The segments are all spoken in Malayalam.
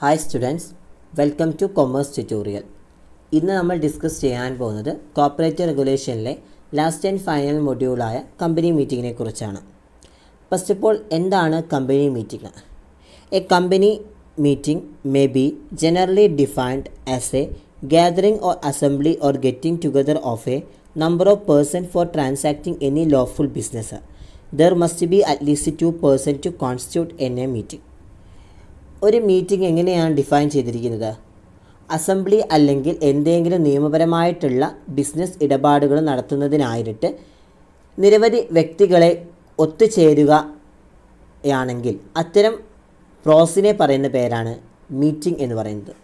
Hi students welcome to commerce tutorial ഇന്ന് നമ്മൾ ഡിസ്കസ് ചെയ്യാൻ പോകുന്നത് കോപ്പറേറ്റ് റെഗുലേഷനിലെ ലാസ്റ്റ് ആൻഡ് ഫൈനൽ മൊഡ്യൂളായ കമ്പനി മീറ്റിങ്ങിനെ കുറിച്ചാണ് ഫസ്റ്റ് ഓഫ് ഓൾ എന്താണ് company meeting a company meeting may be generally defined as a gathering or assembly or getting together of a number of persons for transacting any lawful business. There must be at least two persons to constitute in a meeting. ഒരു മീറ്റിംഗ് എങ്ങനെയാണ് ഡിഫൈൻ ചെയ്തിരിക്കുന്നത് അസംബ്ലി അല്ലെങ്കിൽ എന്തെങ്കിലും നിയമപരമായിട്ടുള്ള ബിസിനസ് ഇടപാടുകൾ നടത്തുന്നതിനായിട്ട് നിരവധി വ്യക്തികളെ ഒത്തുചേരുകയാണെങ്കിൽ അത്തരം പ്രോസിനെ പറയുന്ന പേരാണ് മീറ്റിംഗ് എന്ന് പറയുന്നത്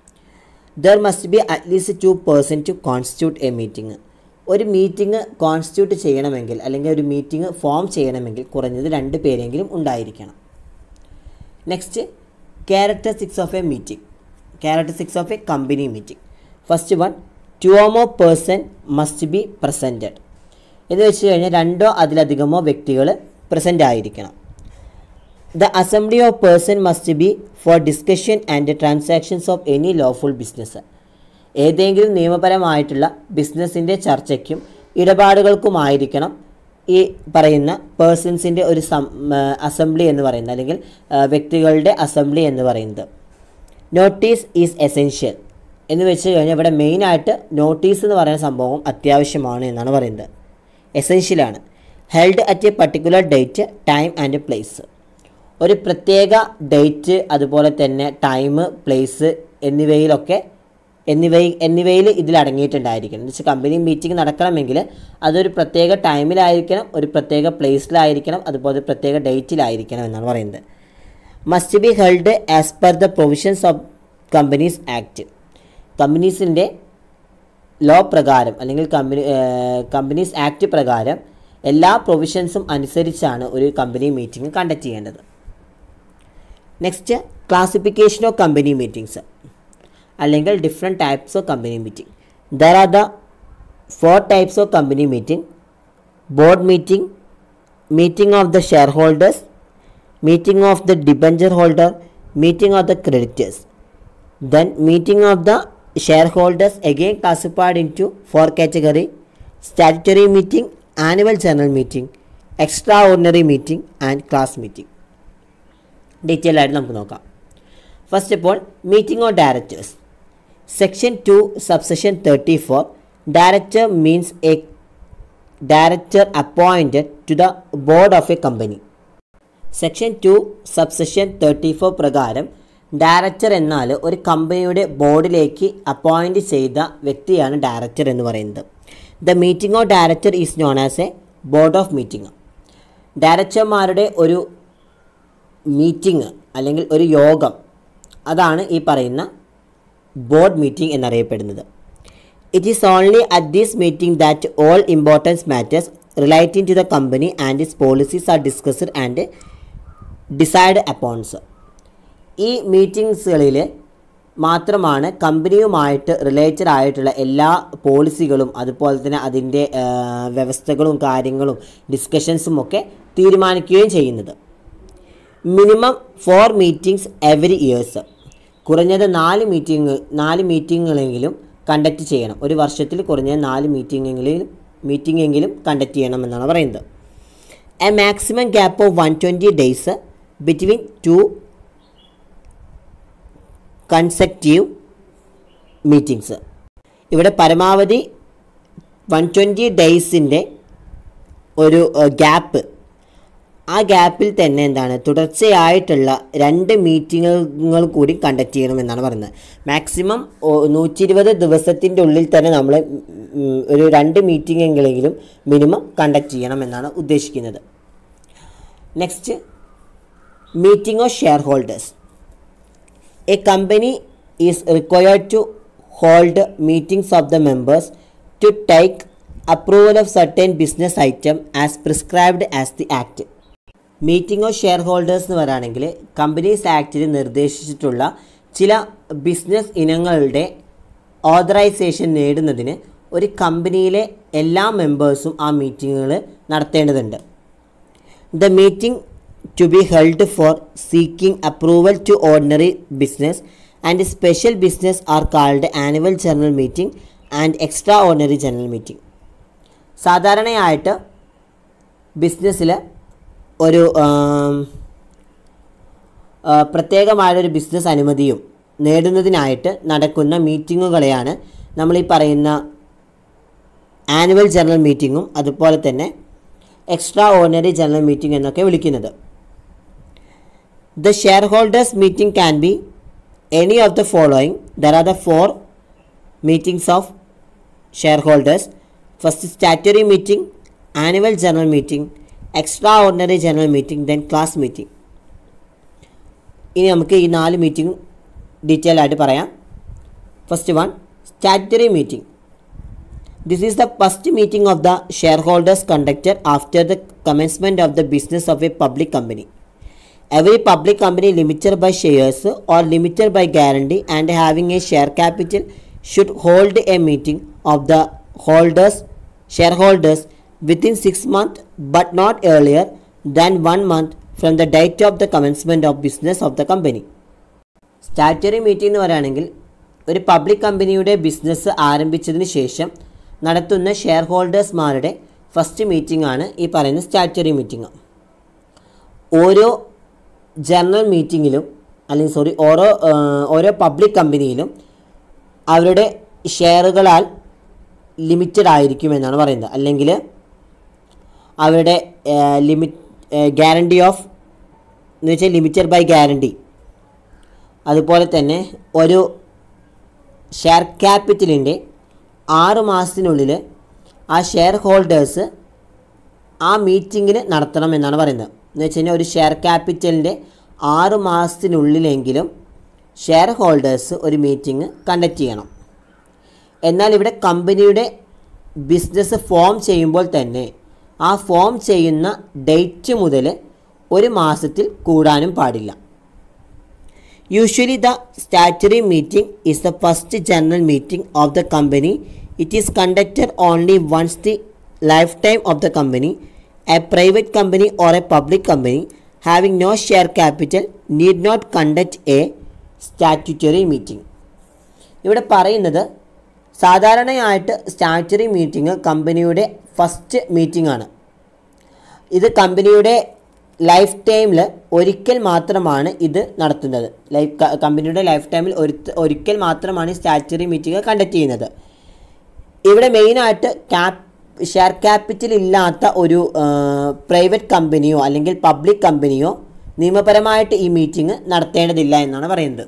there must be at least two person to constitute a meeting ഒരു മീറ്റിംഗ് കോൺസ്റ്റിറ്റ്യൂട്ട് ചെയ്യണമെങ്കിൽ അല്ലെങ്കിൽ ഒരു മീറ്റിംഗ് ഫോം ചെയ്യണമെങ്കിൽ കുറഞ്ഞത് രണ്ട് പേരെങ്കിലും ഉണ്ടായിരിക്കണം next characteristics of a meeting characteristics of a company meeting first one two ഓമോ പേഴ്സൺ മസ്റ്റ് ബി പ്രസൻറ്റഡ് എന്ന് വെച്ച് കഴിഞ്ഞാൽ രണ്ടോ അതിലധികമോ വ്യക്തികൾ പ്രസൻ്റ് ആയിരിക്കണം the assembly of person must be for discussion and transactions of any lawful business ഏതെങ്കിലും നിയമപരമായിട്ടുള്ള ബിസിനസ്സിൻ്റെ ചർച്ചയ്ക്കും ഇടപാടുകൾക്കുമായിരിക്കണം ഈ പറയുന്ന പേഴ്സൺസിൻ്റെ ഒരു സം അസംബ്ലി എന്ന് പറയുന്നത് അല്ലെങ്കിൽ വ്യക്തികളുടെ അസംബ്ലി എന്ന് പറയുന്നത് നോട്ടീസ് ഈസ് എസെൻഷ്യൽ എന്ന് വെച്ച് കഴിഞ്ഞാൽ ഇവിടെ മെയിനായിട്ട് നോട്ടീസ് എന്ന് പറയുന്ന സംഭവം അത്യാവശ്യമാണ് എന്നാണ് പറയുന്നത് എസെൻഷ്യലാണ് held at a particular date time and place ഒരു പ്രത്യേക ഡേറ്റ് അതുപോലെ തന്നെ ടൈം പ്ലേസ് എന്നിവയിലൊക്കെ എന്നിവ എന്നിവയിൽ ഇതിൽ അടങ്ങിയിട്ടുണ്ടായിരിക്കണം എന്ന് വെച്ചാൽ കമ്പനി മീറ്റിംഗ് നടക്കണമെങ്കിൽ അതൊരു പ്രത്യേക ടൈമിലായിരിക്കണം ഒരു പ്രത്യേക പ്ലേസിലായിരിക്കണം അതുപോലെ പ്രത്യേക ഡേറ്റിലായിരിക്കണം എന്നാണ് പറയുന്നത് must be held as per the provisions of companies act കമ്പനീസിൻ്റെ ലോ പ്രകാരം അല്ലെങ്കിൽ കമ്പനി കമ്പനീസ് ആക്ട് പ്രകാരം എല്ലാ പ്രൊവിഷൻസും അനുസരിച്ചാണ് ഒരു കമ്പനി മീറ്റിംഗ് കണ്ടക്ട് ചെയ്യേണ്ടത് next classification of company meetings അല്ലെങ്കിൽ different types of company meeting there are the four types of company meeting board meeting meeting of the shareholders meeting of the debenture holder meeting of the creditors then meeting of the shareholders again classified into four category statutory meeting annual general meeting extra ordinary meeting and class meeting detail ആയിട്ട് നമുക്ക് നോക്കാം first of all meeting of directors section two subsection thirty four director means a director appointed to the board of a company section two subsection thirty four പ്രകാരം ഡയറക്ടർ എന്നാൽ ഒരു കമ്പനിയുടെ ബോർഡിലേക്ക് അപ്പോയിൻറ്റ് ചെയ്ത വ്യക്തിയാണ് ഡയറക്ടർ എന്ന് പറയുന്നത് the meeting of director is known as a board of meeting ഡയറക്ടർമാരുടെ ഒരു മീറ്റിംഗ് അല്ലെങ്കിൽ ഒരു യോഗം അതാണ് ഈ പറയുന്ന ബോർഡ് മീറ്റിംഗ് എന്നറിയപ്പെടുന്നത് it is only at this meeting that all importance matters relating to the company and its policies are discussed and decide upon ഈ മീറ്റിംഗ്സുകളിൽ മാത്രമാണ് കമ്പനിയുമായിട്ട് റിലേറ്റഡ് ആയിട്ടുള്ള എല്ലാ പോളിസികളും അതുപോലെ തന്നെ അതിൻ്റെ വ്യവസ്ഥകളും കാര്യങ്ങളും ഡിസ്കഷൻസും ഒക്കെ തീരുമാനിക്കുകയും ചെയ്യുന്നത് minimum four meetings every years കുറഞ്ഞത് നാല് മീറ്റിംഗ് നാല് മീറ്റിങ്ങുകളെങ്കിലും കണ്ടക്ട് ചെയ്യണം ഒരു വർഷത്തിൽ കുറഞ്ഞത് നാല് മീറ്റിങ്ങെങ്കിലും മീറ്റിംഗ് എങ്കിലും കണ്ടക്ട് ചെയ്യണം എന്നാണ് പറയുന്നത് a maximum gap of one twenty days between two consecutive meetings ഇവിടെ പരമാവധി വൺ ട്വൻറ്റി ഡേയ്സിൻ്റെ ഒരു ഗ്യാപ്പ് ആ ഗ്യാപ്പിൽ തന്നെ എന്താണ് തുടർച്ചയായിട്ടുള്ള രണ്ട് മീറ്റിങ്ങുകൾ കൂടി കണ്ടക്ട് ചെയ്യണമെന്നാണ് പറയുന്നത് മാക്സിമം നൂറ്റി ഇരുപത് ദിവസത്തിൻ്റെ ഉള്ളിൽ തന്നെ നമ്മൾ ഒരു രണ്ട് മീറ്റിങ്ങെങ്കിലും മിനിമം കണ്ടക്ട് ചെയ്യണമെന്നാണ് ഉദ്ദേശിക്കുന്നത് next meeting of shareholders a company is required to hold meetings of the members to take approval of certain business item as prescribed as the act meeting of shareholders എന്ന് പറയുകയാണെങ്കിൽ കമ്പനീസ് ആക്ടിൽ നിർദ്ദേശിച്ചിട്ടുള്ള ചില ബിസിനസ് ഇനങ്ങളുടെ ഓതറൈസേഷൻ നേടുന്നതിന് ഒരു കമ്പനിയിലെ എല്ലാ മെമ്പേഴ്സും ആ മീറ്റിങ്ങുകൾ നടത്തേണ്ടതുണ്ട് the meeting to be held for seeking approval to ordinary business and special business are called annual general meeting and extraordinary general meeting സാധാരണയായിട്ട് ബിസിനസ്സിൽ ഒരു ആം, ആ, പ്രത്യേകമായൊരു ബിസിനസ് അനുമതിയും നേടുന്നതിനായിട്ട് നടക്കുന്ന മീറ്റിങ്ങുകളെയാണ് നമ്മൾ ഈ പറയുന്ന ആനുവൽ ജനറൽ മീറ്റിങ്ങും അതുപോലെ തന്നെ എക്സ്ട്രാ ഓർഡിനറി ജനറൽ മീറ്റിംഗ് എന്നൊക്കെ വിളിക്കുന്നത് the shareholders meeting can be any of the following there are the four meetings of shareholders first statutory meeting annual general meeting extra ordinary general meeting then class meeting ഇനി നമുക്ക് ഈ നാല് മീറ്റിംഗ് ഡീറ്റെയിൽ ആയിട്ട് പറയാം first one statutory meeting This is the first meeting of the shareholders conducted after the commencement of the business of a public company. Every public company limited by shares or limited by guarantee and having a share capital should hold a meeting of the holders shareholders within 6 months but not earlier than 1 month from the date of the commencement of business of the company. Statutory meeting എന്ന് പറയുകയാണെങ്കിൽ ഒരു പബ്ലിക് കമ്പനിയുടെ ബിസിനസ് ആരംഭിച്ചതിന് ശേഷം നടത്തുന്ന ഷെയർ ഹോൾഡേഴ്സ്മാരുടെ ഫസ്റ്റ് മീറ്റിംഗ് ആണ് ഈ പറയുന്ന സ്റ്റാറ്റുറി മീറ്റിംഗ് ഓരോ ജനറൽ മീറ്റിങ്ങിലും അല്ലെങ്കിൽ സോറി ഓരോ ആ, ഓരോ പബ്ലിക് കമ്പനിയിലും അവരുടെ ഷെയറുകളാൽ ലിമിറ്റഡ് ആയിരിക്കും എന്നാണ് പറയുന്നത് അല്ലെങ്കിൽ അവരുടെ ലിമിറ്റ് ഗ്യാരണ്ടി ഓഫ് എന്ന് വെച്ചാൽ ലിമിറ്റഡ് ബൈ ഗ്യാരണ്ടി അതുപോലെ തന്നെ ഒരു ഷെയർ ക്യാപിറ്റലിൻ്റെ ആറ് മാസത്തിനുള്ളിൽ ആ ഷെയർ ഹോൾഡേഴ്സ് ആ മീറ്റിങ്ങിന് നടത്തണം എന്നാണ് പറയുന്നത് എന്ന് വെച്ച് കഴിഞ്ഞാൽ ഒരു ഷെയർ ക്യാപിറ്റലിൻ്റെ ആറ് മാസത്തിനുള്ളിലെങ്കിലും ഷെയർ ഹോൾഡേഴ്സ് ഒരു മീറ്റിംഗ് കണ്ടക്ട് ചെയ്യണം എന്നാൽ ഇവിടെ കമ്പനിയുടെ ബിസിനസ് ഫോം ചെയ്യുമ്പോൾ തന്നെ ആ ഫോം ചെയ്യുന്ന ഡേറ്റ് മുതൽ ഒരു മാസത്തിൽ കൂടാനും പാടില്ല Usually, the statutory meeting is the first general meeting of the company. It is conducted only once the lifetime of the company. A private company or a public company having no share capital need not conduct a statutory meeting. ഇവിടെ പറയുന്നത് സാധാരണയായിട്ട് സ്റ്റാറ്റുറി മീറ്റിംഗ് കമ്പനിയുടെ ഫസ്റ്റ് മീറ്റിംഗ് ആണ് ഇത് കമ്പനിയുടെ ലൈഫ് ടൈമിൽ ഒരിക്കൽ മാത്രമാണ് ഇത് നടത്തുന്നത് ലൈഫ് ക- കമ്പനിയുടെ ലൈഫ് ടൈമിൽ ഒരു ഒരിക്കൽ മാത്രമാണ് ഈ സ്റ്റാറ്റുറി മീറ്റിംഗ് കണ്ടക്ട് ചെയ്യുന്നത് ഇവിടെ മെയിനായിട്ട് ക്യാപ് ഷെയർ ക്യാപിറ്റൽ ഇല്ലാത്ത ഒരു പ്രൈവറ്റ് കമ്പനിയോ അല്ലെങ്കിൽ പബ്ലിക് കമ്പനിയോ നിയമപരമായിട്ട് ഈ മീറ്റിംഗ് നടത്തേണ്ടതില്ല എന്നാണ് പറയുന്നത്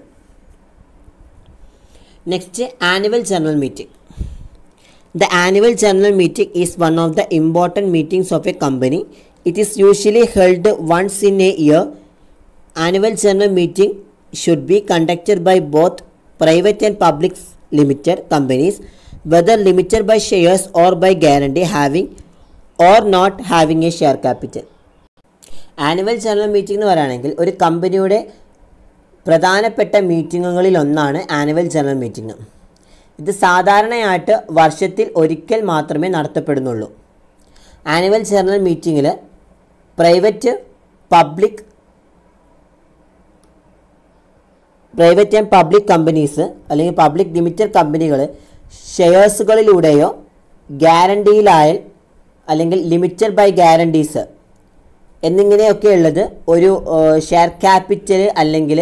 next annual general meeting The annual general meeting is one of the important meetings of a company. It is usually held once in a year. Annual general meeting should be conducted by both private and public limited companies, whether limited by shares or by guarantee having or not having a share capital. Annual general meeting എന്ന് പറയുകയാണെങ്കിൽ ഒരു കമ്പനിയുടെ പ്രധാനപ്പെട്ട മീറ്റിങ്ങുകളിൽ ഒന്നാണ് ആനുവൽ ജനറൽ മീറ്റിംഗ് ഇത് സാധാരണയായിട്ട് വർഷത്തിൽ ഒരിക്കൽ മാത്രമേ നടത്തപ്പെടുന്നുള്ളൂ ആനുവൽ ജനറൽ മീറ്റിങ്ങിൽ private public private and public companies അല്ലെങ്കിൽ പബ്ലിക് ലിമിറ്റഡ് കമ്പനികൾ ഷെയർസുകളിലൂടെയോ ഗ്യാരണ്ടിയിലായാൽ അല്ലെങ്കിൽ ലിമിറ്റഡ് ബൈ ഗ്യാരണ്ടീസ് എന്നിങ്ങനെയൊക്കെ ഉള്ളത് ഒരു ഷെയർ ക്യാപിറ്റൽ അല്ലെങ്കിൽ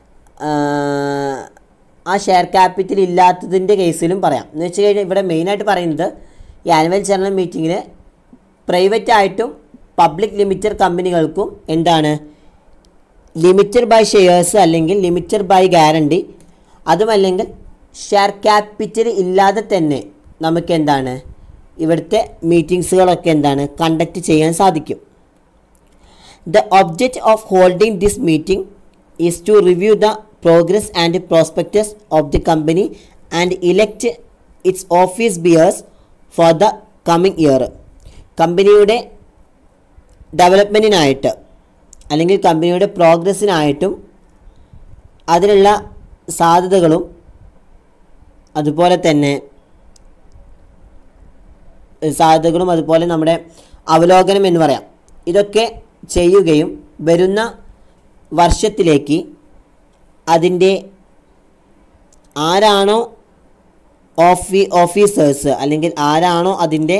ആ ഷെയർ ക്യാപിറ്റൽ ഇല്ലാത്തതിൻ്റെ കേസിലും പറയാം എന്ന് വെച്ച് കഴിഞ്ഞാൽ ഇവിടെ മെയിനായിട്ട് പറയുന്നത് ഈ ആനുവൽ ജനറൽ മീറ്റിങ്ങിൽ പ്രൈവറ്റ് ആയിട്ടും പബ്ലിക് ലിമിറ്റഡ് കമ്പനികൾക്കും എന്താണ് ലിമിറ്റഡ് ബൈ ഷെയർസ് അല്ലെങ്കിൽ ലിമിറ്റഡ് ബൈ ഗ്യാരണ്ടി അതുമല്ലെങ്കിൽ ഷെയർ ക്യാപിറ്റൽ ഇല്ലാതെ തന്നെ നമുക്ക് എന്താണ് ഇവിടുത്തെ മീറ്റിങ്സുകളൊക്കെ എന്താണ് കണ്ടക്ട് ചെയ്യാൻ സാധിക്കും the object of holding this meeting is to review the progress and prospectus of the company and elect its office bearers for the coming year കമ്പനിയുടെ ഡെവലപ്മെൻറ്റിനായിട്ട് അല്ലെങ്കിൽ കമ്പനിയുടെ പ്രോഗ്രസ്സിനായിട്ടും അതിനുള്ള സാധ്യതകളും അതുപോലെ തന്നെ സാധ്യതകളും അതുപോലെ നമ്മുടെ അവലോകനം എന്ന് പറയാം ഇതൊക്കെ ചെയ്യുകയും വരുന്ന വർഷത്തിലേക്ക് അതിൻ്റെ ആരാണോ ഓഫീ ഓഫീസേഴ്സ് അല്ലെങ്കിൽ ആരാണോ അതിൻ്റെ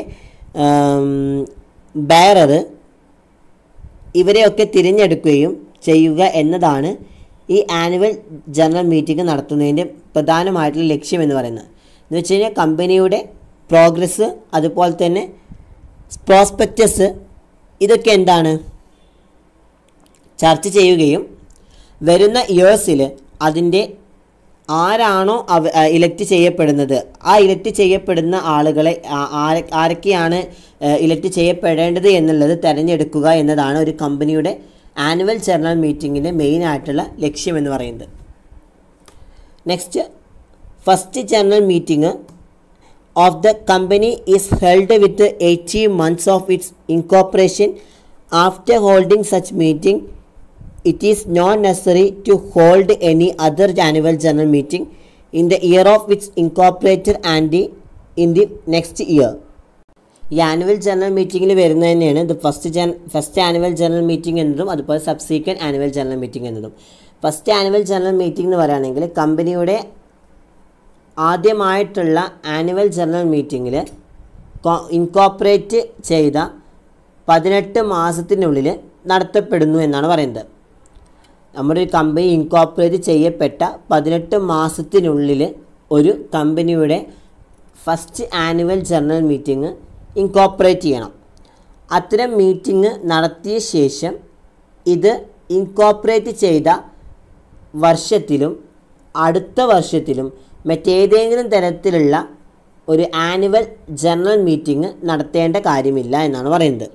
ബയറർ ഇവരെയൊക്കെ തിരഞ്ഞെടുക്കുകയും ചെയ്യുക എന്നതാണ് ഈ ആനുവൽ ജനറൽ മീറ്റിംഗ് നടത്തുന്നതിൻ്റെ പ്രധാനമായിട്ടുള്ള ലക്ഷ്യം എന്ന് പറയുന്നത് എന്ന് വെച്ച് കഴിഞ്ഞാൽ കമ്പനിയുടെ പ്രോഗ്രസ് അതുപോലെ തന്നെ പ്രോസ്പെക്റ്റസ് ഇതൊക്കെ എന്താണ് ചർച്ച ചെയ്യുകയും വരുന്ന ഇയേഴ്സിൽ അതിൻ്റെ ആരാണോ അവ ഇലക്ട് ചെയ്യപ്പെടുന്നത് ആ ഇലക്ട് ചെയ്യപ്പെടുന്ന ആളുകളെ ആ- ആര- ആരൊക്കെയാണ് ഇലക്ട് ചെയ്യപ്പെടേണ്ടത് എന്നുള്ളത് തിരഞ്ഞെടുക്കുക എന്നതാണ് ഒരു കമ്പനിയുടെ ആനുവൽ ജനറൽ മീറ്റിങ്ങിൻ്റെ മെയിൻ ആയിട്ടുള്ള ലക്ഷ്യം എന്ന് പറയുന്നത് next first general meeting of the company is held with eighty months of its incorporation after holding such meeting it is not necessary to hold any other annual general meeting in the year of which incorporated and the, in the next year. ഈ ആനുവൽ ജനറൽ മീറ്റിങ്ങിൽ വരുന്നത് തന്നെയാണ് ഇത് ഫസ്റ്റ് ജൻ ഫസ്റ്റ് ആനുവൽ ജനറൽ മീറ്റിംഗ് എന്നതും അതുപോലെ സബ്സീക്വൻറ്റ് ആനുവൽ ജനറൽ മീറ്റിംഗ് എന്നതും ഫസ്റ്റ് ആനുവൽ ജനറൽ മീറ്റിംഗ് എന്ന് പറയുകയാണെങ്കിൽ കമ്പനിയുടെ ആദ്യമായിട്ടുള്ള ആനുവൽ ജനറൽ മീറ്റിങ്ങിൽ ഇൻകോപ്പറേറ്റ് ചെയ്ത പതിനെട്ട് മാസത്തിനുള്ളിൽ നടത്തപ്പെടുന്നു എന്നാണ് പറയുന്നത് നമ്മുടെ ഒരു കമ്പനി ഇൻകോപ്പറേറ്റ് ചെയ്യപ്പെട്ട പതിനെട്ട് മാസത്തിനുള്ളിൽ ഒരു കമ്പനിയുടെ first annual general meeting incorporate ചെയ്യണം അത്തരം മീറ്റിംഗ് നടത്തിയ ശേഷം ഇത് ഇൻകോപ്പറേറ്റ് ചെയ്ത വർഷത്തിലും അടുത്ത വർഷത്തിലും മറ്റേതെങ്കിലും തരത്തിലുള്ള ഒരു ആനുവൽ ജനറൽ മീറ്റിംഗ് നടത്തേണ്ട കാര്യമില്ല എന്നാണ് പറയുന്നത്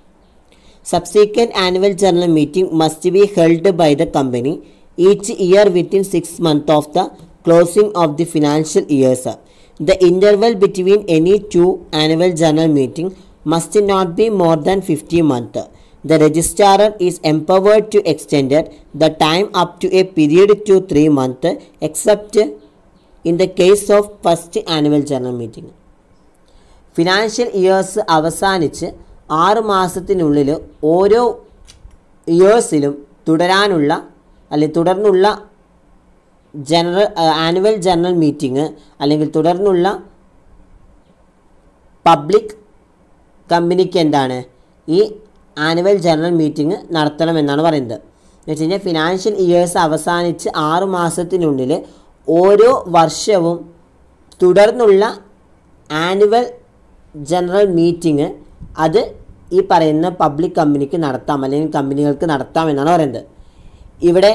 Subsequent annual general meeting must be held by the company each year within six months of the closing of the financial years. The interval between any two annual general meeting must not be more than 50 months. The registrar is empowered to extend the time up to a period to three months except in the case of first annual general meeting. Financial years അവസാനിച്ച് ആറ് മാസത്തിനുള്ളിൽ ഓരോ ഇയേഴ്സിലും തുടരാനുള്ള അല്ലെങ്കിൽ തുടർന്നുള്ള ജനറൽ ആനുവൽ ജനറൽ മീറ്റിംഗ് അല്ലെങ്കിൽ തുടർന്നുള്ള പബ്ലിക് കമ്പനിക്ക് എന്താണ് ഈ ആനുവൽ ജനറൽ മീറ്റിംഗ് നടത്തണമെന്നാണ് പറയുന്നത് എന്ന് വെച്ച് കഴിഞ്ഞാൽ ഫിനാൻഷ്യൽ ഇയേഴ്സ് അവസാനിച്ച് ആറ് മാസത്തിനുള്ളിൽ ഓരോ വർഷവും തുടർന്നുള്ള ആനുവൽ ജനറൽ മീറ്റിംഗ് അത് ഈ പറയുന്ന പബ്ലിക് കമ്പനിക്ക് നടത്താം അല്ലെങ്കിൽ കമ്പനികൾക്ക് നടത്താം എന്നാണ് പറയുന്നത് ഇവിടെ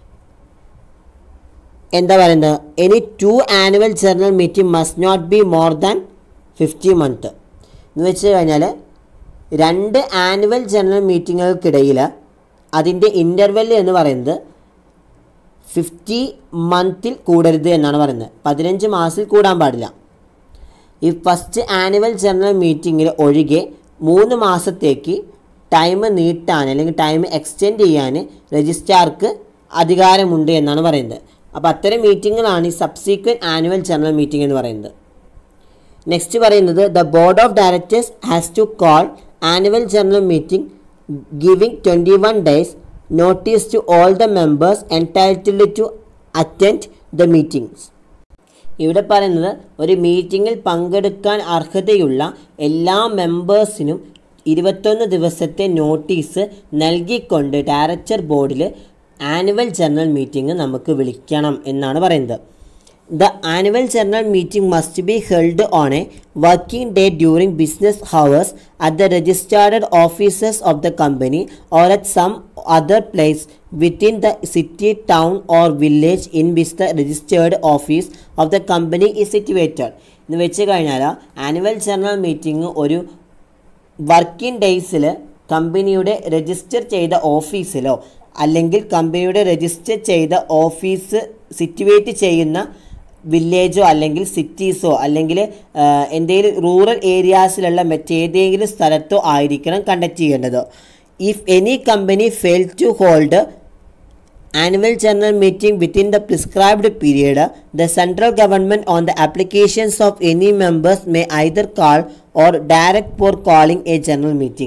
എന്താ പറയുന്നത് any two annual general meeting must not be more than fifty month എന്ന് വെച്ച് കഴിഞ്ഞാൽ രണ്ട് ആനുവൽ ജനറൽ മീറ്റിങ്ങുകൾക്കിടയിൽ അതിൻ്റെ ഇൻ്റർവെൽ എന്ന് പറയുന്നത് ഫിഫ്റ്റി മന്തിൽ കൂടരുത് എന്നാണ് പറയുന്നത് പതിനഞ്ച് മാസത്തിൽ കൂടാൻ പാടില്ല ഈ ഫസ്റ്റ് ആനുവൽ ജനറൽ മീറ്റിങ്ങിൽ ഒഴികെ മൂന്ന് മാസത്തേക്ക് ടൈം നീട്ടാൻ അല്ലെങ്കിൽ ടൈം എക്സ്റ്റെൻഡ് ചെയ്യാൻ രജിസ്ട്രാർക്ക് അധികാരമുണ്ട് എന്നാണ് പറയുന്നത് അപ്പോൾ അത്തരം മീറ്റിങ്ങുകളാണ് ഈ സബ്സീക്വൻറ്റ് ആനുവൽ ജനറൽ മീറ്റിംഗ് എന്ന് പറയുന്നത് നെക്സ്റ്റ് പറയുന്നത് the board of directors has to call annual general meeting giving twenty one days notice to all the members entitled to attend the meetings ഇവിടെ പറയുന്നത് ഒരു മീറ്റിങ്ങിൽ പങ്കെടുക്കാൻ അർഹതയുള്ള എല്ലാ മെമ്പേഴ്സിനും ഇരുപത്തൊന്ന് ദിവസത്തെ നോട്ടീസ് നൽകിക്കൊണ്ട് ഡയറക്ടർ ബോർഡിൽ ആനുവൽ ജനറൽ മീറ്റിംഗ് നമുക്ക് വിളിക്കണം എന്നാണ് പറയുന്നത് the annual general meeting must be held on a working day during business hours at the registered officers of the company or at some other place within the city, town or village in which the registered office of the company is situated. എന്ന് വെച്ച് കഴിഞ്ഞാൽ ആനുവൽ ജനറൽ മീറ്റിംഗ് ഒരു വർക്കിംഗ് ഡേയ്സിൽ കമ്പനിയുടെ രജിസ്റ്റർ ചെയ്ത ഓഫീസിലോ അല്ലെങ്കിൽ കമ്പനിയുടെ രജിസ്റ്റർ ചെയ്ത ഓഫീസ് സിറ്റുവേറ്റ് ചെയ്യുന്ന വില്ലേജോ അല്ലെങ്കിൽ സിറ്റീസോ അല്ലെങ്കിൽ എന്തെങ്കിലും റൂറൽ ഏരിയാസിലുള്ള മറ്റേതെങ്കിലും സ്ഥലത്തോ ആയിരിക്കണം കണ്ടക്ട് ചെയ്യേണ്ടത് if any company fail to hold annual general meeting within the prescribed period, the central government on the applications of any members may either call or direct for calling a general meeting.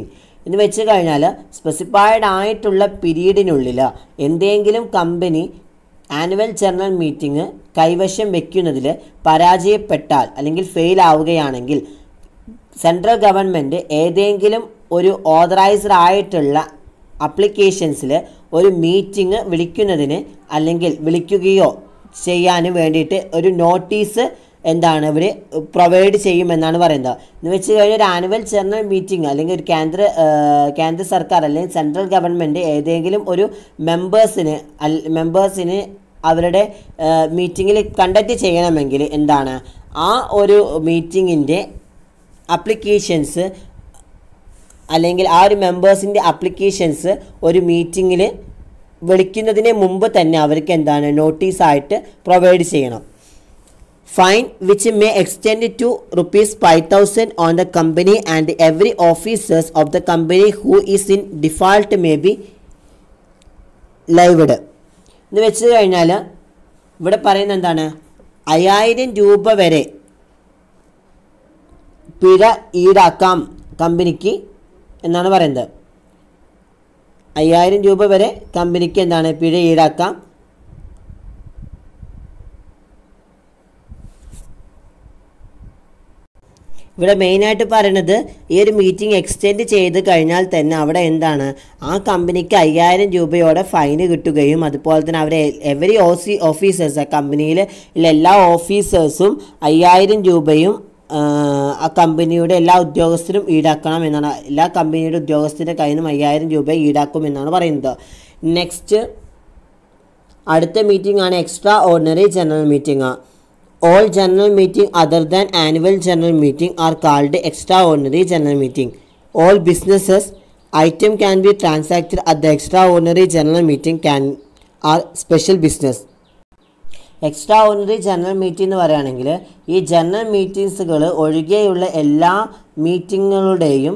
എന്ന് വെച്ച് കഴിഞ്ഞാൽ സ്പെസിഫൈഡ് ആയിട്ടുള്ള പീരീഡിനുള്ളിൽ എന്തെങ്കിലും കമ്പനി ആനുവൽ ജനറൽ മീറ്റിംഗ് കൈവശം വെക്കുന്നതിൽ പരാജയപ്പെട്ടാൽ അല്ലെങ്കിൽ ഫെയിൽ ആവുകയാണെങ്കിൽ സെൻട്രൽ ഗവൺമെൻറ് ഏതെങ്കിലും ഒരു ഓതറൈസ്ഡ് ആയിട്ടുള്ള അപ്ലിക്കേഷൻസിൽ ഒരു മീറ്റിംഗ് വിളിക്കുന്നതിന് അല്ലെങ്കിൽ വിളിക്കുകയോ ചെയ്യാൻ വേണ്ടിയിട്ട് ഒരു നോട്ടീസ് എന്താണ് ഇവർ പ്രൊവൈഡ് ചെയ്യുമെന്നാണ് പറയുന്നത് എന്ന് വെച്ച് കഴിഞ്ഞാൽ ഒരു ആനുവൽ ജനറൽ മീറ്റിംഗ് അല്ലെങ്കിൽ ഒരു കേന്ദ്ര ആ, കേന്ദ്ര സർക്കാർ അല്ലെങ്കിൽ സെൻട്രൽ ഗവൺമെൻറ് ഏതെങ്കിലും ഒരു മെമ്പേഴ്സിന് മെമ്പേഴ്സിന് അവരുടെ മീറ്റിങ്ങിൽ കണ്ടക്ട് ചെയ്യണമെങ്കിൽ എന്താണ് ആ ഒരു മീറ്റിങ്ങിൻ്റെ അപ്ലിക്കേഷൻസ് അല്ലെങ്കിൽ ആ ഒരു മെമ്പേഴ്സിൻ്റെ അപ്ലിക്കേഷൻസ് ഒരു മീറ്റിങ്ങിൽ വിളിക്കുന്നതിന് മുമ്പ് തന്നെ അവർക്ക് എന്താണ് നോട്ടീസായിട്ട് പ്രൊവൈഡ് ചെയ്യണം fine which may extend to rupees five thousand on the company and every officers of the company who is in default may be levied എന്ന് വെച്ച് കഴിഞ്ഞാൽ ഇവിടെ പറയുന്നത് എന്താണ് അയ്യായിരം രൂപ വരെ പിഴ ഈടാക്കാം കമ്പനിക്ക് എന്നാണ് പറയുന്നത് അയ്യായിരം രൂപ വരെ കമ്പനിക്ക് എന്താണ് പിഴ ഈടാക്കാം ഇവിടെ മെയിനായിട്ട് പറയണത് ഈ ഒരു മീറ്റിംഗ് എക്സ്റ്റെൻഡ് ചെയ്ത് കഴിഞ്ഞാൽ തന്നെ അവിടെ എന്താണ് ആ കമ്പനിക്ക് അയ്യായിരം രൂപയോടെ ഫൈന് കിട്ടുകയും അതുപോലെ തന്നെ അവരെ എവരി ഓസി ഓഫീസേഴ്സ് ആ കമ്പനിയിൽ എല്ലാ ഓഫീസേഴ്സും അയ്യായിരം രൂപയും ആ, ആ കമ്പനിയുടെ എല്ലാ ഉദ്യോഗസ്ഥരും ഈടാക്കണം എന്നാണ് എല്ലാ കമ്പനിയുടെ ഉദ്യോഗസ്ഥരുടെ കയ്യിൽ നിന്നും അയ്യായിരം രൂപ ഈടാക്കും എന്നാണ് പറയുന്നത് നെക്സ്റ്റ് അടുത്ത മീറ്റിംഗ് ആണ് extra ordinary general meeting all general meeting other than annual general meeting are called extra ordinary general meeting all businesses item can be transacted at the extra ordinary general meeting can are special business extra ordinary general meeting എന്ന് പറയുകയാണെങ്കിൽ ഈ ജനറൽ മീറ്റിംഗ്സുകൾ ഒഴികെയുള്ള എല്ലാ മീറ്റിങ്ങുകളുടെയും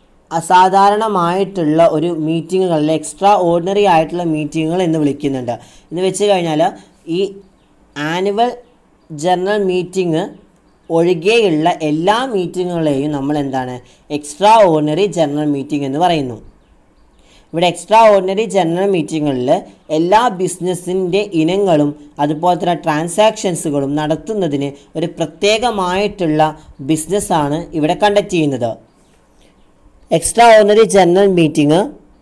അസാധാരണമായിട്ടുള്ള ഒരു മീറ്റിങ്ങുകളിൽ എക്സ്ട്രാ ഓർഡിനറി ആയിട്ടുള്ള മീറ്റിങ്ങുകൾ എന്ന് വിളിക്കുന്നുണ്ട് എന്ന് വെച്ച് കഴിഞ്ഞാൽ ഈ ആനുവൽ ജനറൽ മീറ്റിംഗ് ഒഴികെയുള്ള എല്ലാ മീറ്റിങ്ങുകളെയും നമ്മൾ എന്താണ് എക്സ്ട്രാ ഓർഡിനറി ജനറൽ മീറ്റിംഗ് എന്ന് പറയുന്നു ഇവിടെ എക്സ്ട്രാ ഓർഡിനറി ജനറൽ മീറ്റിങ്ങുകളിൽ എല്ലാ ബിസിനസ്സിൻ്റെ ഇനങ്ങളും അതുപോലെ തന്നെ ട്രാൻസാക്ഷൻസുകളും നടത്തുന്നതിന് ഒരു പ്രത്യേകമായിട്ടുള്ള ബിസിനസ്സാണ് ഇവിടെ കണ്ടക്ട് ചെയ്യുന്നത് extra ordinary general meeting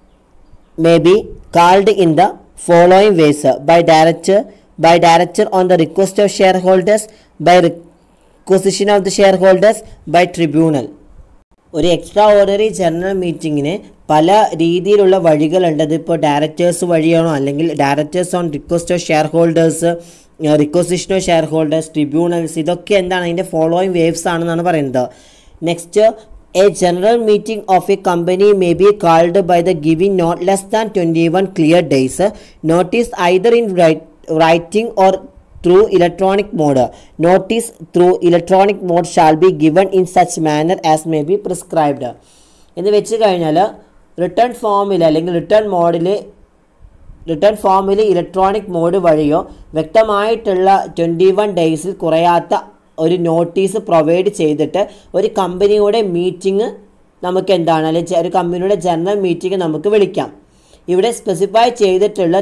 may be called in the following ways uh, by director by director on the request of shareholders by requisition of the shareholders by tribunal ഒരു എക്സ്ട്രാ ഓർഡിനറി ജനറൽ മീറ്റിങ്ങിന് പല രീതിയിലുള്ള വഴികളുണ്ട് അതിപ്പോൾ ഡയറക്ടേഴ്സ് വഴിയാണോ അല്ലെങ്കിൽ directors on request of shareholders requisition of shareholders tribunals ഇതൊക്കെ എന്താണ് അതിൻ്റെ ഫോളോയിങ് വേവ്സ് ആണെന്നാണ് പറയുന്നത് next a general meeting of a company may be called by the giving not less than twenty one clear days notice either in writing or through electronic mode. Notice through electronic mode shall be given in such manner as may be prescribed. എന്ന് വെച്ച് കഴിഞ്ഞാൽ റിട്ടേൺ ഫോമിൽ അല്ലെങ്കിൽ റിട്ടേൺ മോഡിൽ റിട്ടേൺ ഫോമിൽ ഇലക്ട്രോണിക് മോഡ് വഴിയോ വ്യക്തമായിട്ടുള്ള ട്വൻറ്റി വൺ ഡേയ്സിൽ കുറയാത്ത ഒരു നോട്ടീസ് പ്രൊവൈഡ് ചെയ്തിട്ട് ഒരു കമ്പനിയുടെ മീറ്റിംഗ് നമുക്ക് എന്താണ് അല്ലെങ്കിൽ ഒരു കമ്പനിയുടെ ജനറൽ മീറ്റിംഗ് നമുക്ക് വിളിക്കാം ഇവിടെ സ്പെസിഫൈ ചെയ്തിട്ടുള്ള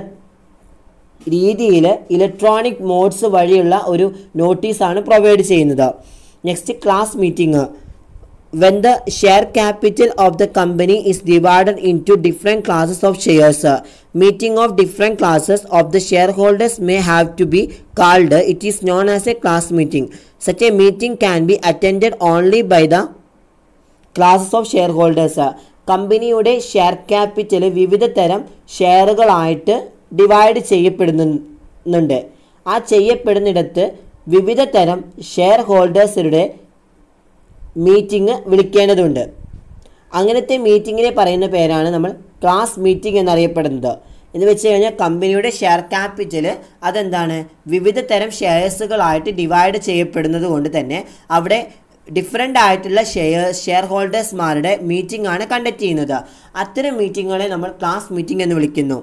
രീതിയിൽ ഇലക്ട്രോണിക് മോഡ്സ് വഴിയുള്ള ഒരു നോട്ടീസാണ് പ്രൊവൈഡ് ചെയ്യുന്നത് next class meeting when the share capital of the company is divided into different classes of shares uh, meeting of different classes of the shareholders may have to be called it is known as a class meeting such a meeting can be attended only by the classes of shareholders കമ്പനിയുടെ ഷെയർ ക്യാപിറ്റൽ വിവിധ തരം ഷെയറുകളായിട്ട് ഡിവൈഡ് ചെയ്യപ്പെടുന്നുണ്ട് ആ ചെയ്യപ്പെടുന്നിടത്ത് വിവിധ തരം ഷെയർ ഹോൾഡേഴ്സിയുടെ മീറ്റിംഗ് വിളിക്കേണ്ടതുണ്ട് അങ്ങനത്തെ മീറ്റിങ്ങിനെ പറയുന്ന പേരാണ് നമ്മൾ ക്ലാസ് മീറ്റിംഗ് എന്നറിയപ്പെടുന്നത് എന്ന് വെച്ച് കഴിഞ്ഞാൽ കമ്പനിയുടെ ഷെയർ ക്യാപിറ്റൽ അതെന്താണ് വിവിധ തരം ഷെയർസുകളായിട്ട് ഡിവൈഡ് ചെയ്യപ്പെടുന്നത് കൊണ്ട് തന്നെ അവിടെ ഡിഫറെൻ്റ് ആയിട്ടുള്ള ഷെയർ ഷെയർ ഹോൾഡേഴ്സ്മാരുടെ മീറ്റിംഗ് ആണ് കണ്ടക്ട് ചെയ്യുന്നത് അത്തരം മീറ്റിങ്ങുകളെ നമ്മൾ ക്ലാസ് മീറ്റിംഗ് എന്ന് വിളിക്കുന്നു